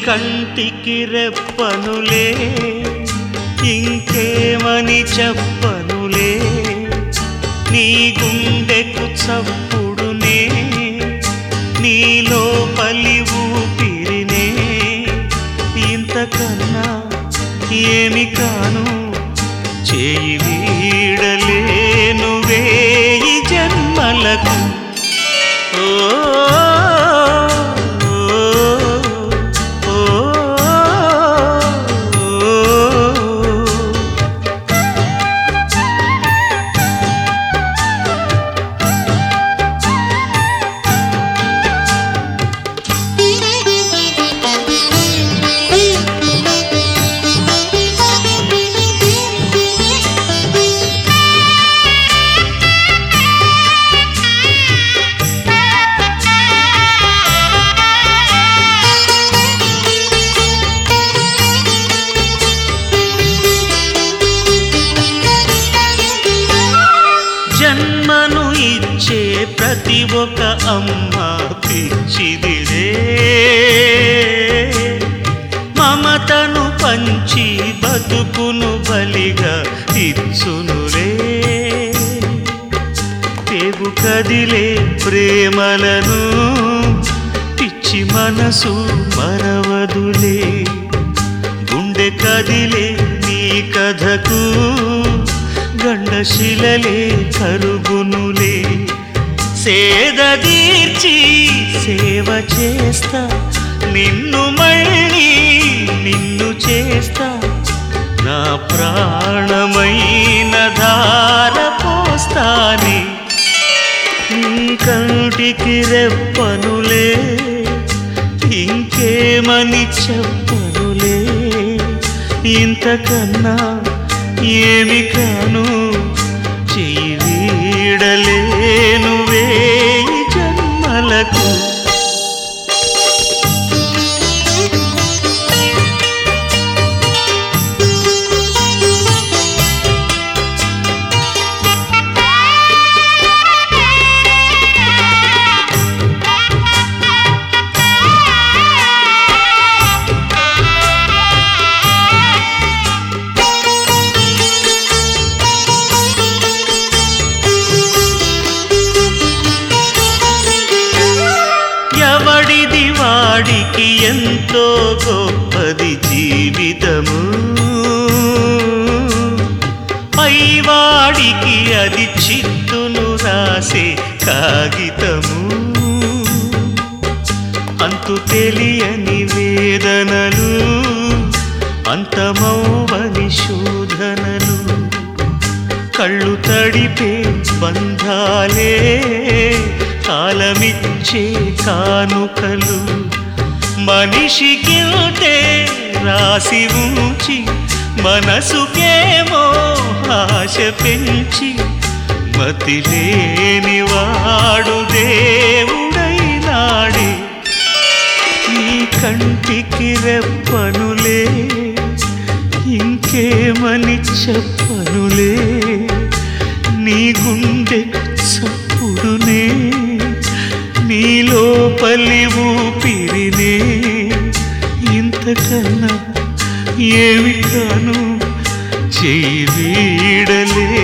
కంటికి రెప్పనులే ఇంకేమని చెప్పనులే నీ గుండెకు చప్పుడునే నీ లోపలి ఊపిరినే ఇంతకన్నా ఏమి కాను చేయి వీడలేను వేయి జన్మలకు ఓ ఓ, ఓ, ఓ. జన్మను ఇచ్చే ప్రతి ఒక్క అమ్మ పిచ్చిదిరే మమతను పంచి బతుకును బలిగా ఇచ్చునులే పేగు కదిలే ప్రేమలను పిచ్చి మనసు మరవదులే గుండె కదిలే నీ కథకు గండశిలలే కరుగునులే సేద తీర్చి సేవ చేస్తా నిన్ను మళ్ళీ నిన్ను చేస్తా నా ప్రాణమైన ధార పోస్తానే నీ కంటికి రెప్పనులే ఇంకేమని చెప్పనులే ఇంతకన్నా ఏమి కాను చెయ్యి వీడలేను వేయి జన్మలకు ఎవడిది వాడికి ఎంతో గొప్పది జీవితము పైవాడికి అది చిత్తును రాసే కాగితము అంతు తెలియని వేదనలు అంతమౌవని శోధనలు కళ్ళు తడిపే బంధాలే కాలమిచ్చే కానుకలు మనిషికింతే రాసి ఉంచి మనసుకేమో ఆశ పెంచి మతిలేని వాడు దేవుడైనాడే ఈ కంటికి రెప్పనులే ఇంకేమని చెప్పనులే నీ గుండె చప్పుడునే నీ లోపలి ఊపిరినే ఇంతకన్నా ఏమి కాను చెయ్యి వీడలే